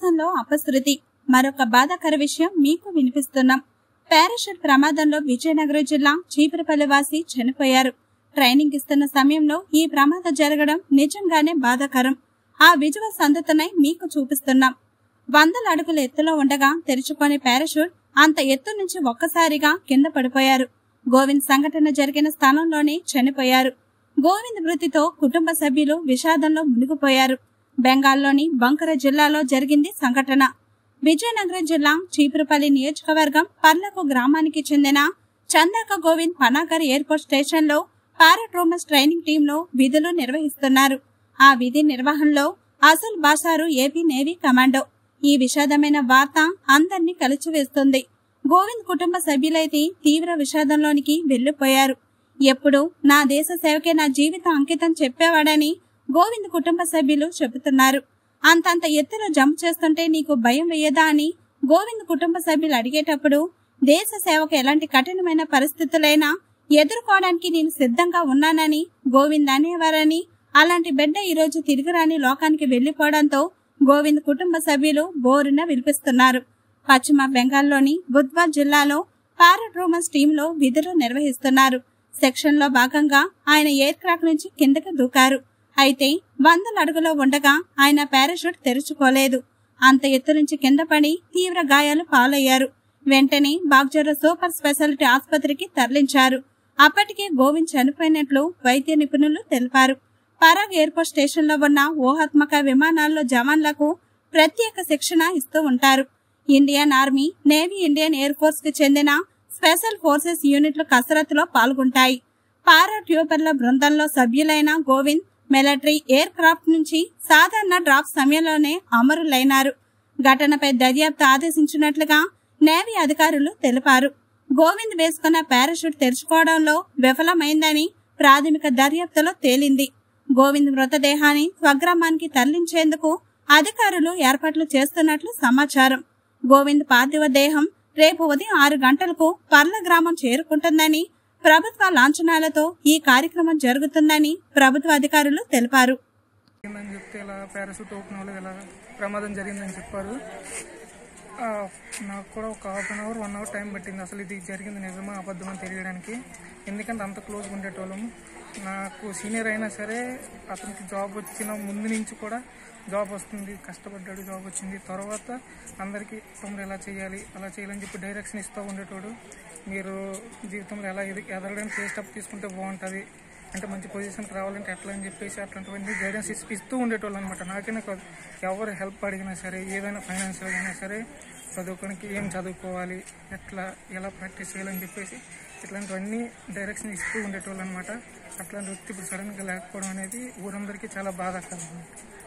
ప్రమాదంలో అపశృతి మరొక బాధాకర విషయం మీకు వినిపిస్తున్నాం పారాషూట్ ప్రమాదంలో విజయనగరం జిల్లా చీపురపల్లి వాసి చనిపోయారు ట్రైనింగ్ ఇస్తున్న సమయంలో ఈ ప్రమాదం జరగడం నిజంగానే బాధాకరం ఆ విజువల్ సందతనై మీకు చూపిస్తున్నాం వందల అడుగుల ఎత్తులో ఉండగా తెరుచుకొని పారాషూట్ అంత ఎత్తు నుంచి ఒక్కసారిగా కింద పడిపోయారు గోవింద్ సంఘటన జరిగిన స్థలంలోనే చనిపోయారు గోవింద్ మృతితో కుటుంబ సభ్యులు విషాదంలో మునిగిపోయారు బెంగాల్లోని బంకర జిల్లాలో జరిగింది సంఘటన విజయనగరం జిల్లా చీపురుపల్లి నియోజకవర్గం పర్లకు గ్రామానికి చెందిన చందాక గోవింద్ పనాగర్ ఎయిర్పోర్ట్ స్టేషన్ లో పారాట్రోమస్ ట్రైనింగ్ టీంలో విధులు నిర్వహిస్తున్నారు ఆ విధి నిర్వహణలో అసల్ బాషారు ఏపీ నేవీ కమాండో ఈ విషాదమైన వార్త అందర్నీ కలిచివేస్తుంది గోవింద్ కుటుంబ సభ్యులైతే తీవ్ర విషాదంలోనికి వెళ్లిపోయారు ఎప్పుడు నా దేశ సేవకే నా జీవితం అంకితం చెప్పేవాడని గోవింద్ కుటుంబ సభ్యులు చెబుతున్నారు అంతంత ఎత్తులో జంప్ చేస్తుంటే నీకు భయం వేయదా అని గోవింద్ కుటుంబ సభ్యులు అడిగేటప్పుడు దేశ సేవకు ఎలాంటి కఠినమైన పరిస్థితులైనా ఎదుర్కోవడానికి నేను సిద్ధంగా ఉన్నానని గోవింద్ అనేవారని అలాంటి బిడ్డ ఈరోజు తిరిగి రాని లోకానికి వెళ్లిపోవడంతో గోవింద్ కుటుంబ సభ్యులు బోరున విలిపిస్తున్నారు పశ్చిమ బెంగాల్లోని బుద్వార్ జిల్లాలో పారాట్రోమస్ టీంలో విధులు నిర్వహిస్తున్నారు సెక్షన్ లో భాగంగా ఆయన ఎయిర్ క్రాఫ్ట్ నుంచి కిందకి దూకారు అయితే వందల అడుగులో ఉండగా ఆయన పారాషూట్ తెరుచుకోలేదు అంత ఎత్తు నుంచి కింద పడి తీవ్ర గాయాలు పాలయ్యారు వెంటనే బాగ్జోర సూపర్ స్పెషాలిటీ ఆసుపత్రికి తరలించారు అప్పటికే గోవింద్ చనిపోయినట్లు వైద్య నిపుణులు తెలిపారు పరాగ్ ఎయిర్పోర్ట్ స్టేషన్ లో ఉన్న ఊహాత్మక విమానాల్లో జవాన్లకు ప్రత్యేక శిక్షణ ఇస్తూ ఉంటారు Indian army navy Indian air force కి చెందిన స్పెషల్ ఫోర్సెస్ యూనిట్లు కసరత్తులో పాల్గొంటాయి పారా ట్యూబర్ల బృందంలో సభ్యులైన గోవింద్ మిలిటరీ ఎయిర్ క్రాఫ్ట్ నుంచి సాధారణ డ్రాప్ సమయంలోనే అమరులైనారు ఘటనపై దర్యాప్తు ఆదేశించినట్లుగా నేవీ అధికారులు తెలిపారు గోవింద్ వేసుకున్న పారాషూట్ తెరుచుకోవడంలో విఫలమైందని ప్రాథమిక దర్యాప్తులో తేలింది గోవింద్ మృతదేహాన్ని స్వగ్రామానికి తరలించేందుకు అధికారులు ఏర్పాట్లు చేస్తున్నట్లు సమాచారం గోవింద్ పార్థివ దేహం రేపు ఉదయం ఆరు గంటలకు పర్ల గ్రామం చేరుకుంటుందని ప్రభుత్వ లాంఛనాలతో ఈ కార్యక్రమం జరుగుతుందని ప్రభుత్వ అధికారులు తెలిపారు జరిగిందని చెప్తే ఇలా పారాషూట్ ఓపెన్ అవ్వలేదు ఇలా ప్రమాదం జరిగిందని చెప్పారు ఆ, నాకు కూడా ఒక half an hour one hour time పట్టింది అసలు ఇది జరిగింది నిజమా అబద్ధం అని తెలియడానికి ఎందుకంటే అంత క్లోజ్గా ఉండేటోళ్ళం నాకు సీనియర్ అయినా సరే అతనికి జాబ్ వచ్చిన ముందు నుంచి కూడా జాబ్ వస్తుంది కష్టపడ్డాడు జాబ్ వచ్చింది తర్వాత అందరికీ తమ్ముడు ఎలా చేయాలి అలా చేయాలని చెప్పి డైరెక్షన్ ఇస్తూ ఉండేటోడు మీరు జీవితంలో ఎలా ఎది ఎదగడానికి ఏ స్టెప్ తీసుకుంటే బాగుంటుంది అంటే మంచి పొజిషన్కి రావాలంటే ఎట్లా అని చెప్పేసి అట్లాంటివన్నీ గైడెన్స్ ఇస్- ఇస్తూ ఉండేటోళ్ళు అనమాట నాకైనా కాదు ఎవరు హెల్ప్ అడిగినా సరే ఏదైనా ఫైనాన్షియల్ అయినా సరే చదువుకోనికి ఏం చదువుకోవాలి ఎట్లా ఎలా ప్రాక్టీస్ చేయాలని చెప్పేసి ఇట్లాంటివన్నీ డైరెక్షన్ ఇస్తూ ఉండేటోళ్ళు అనమాట అట్లాంటి వ్యక్తి ఇప్పుడు సడన్గా లేకపోవడం అనేది ఊరందరికీ చాలా బాధాకరం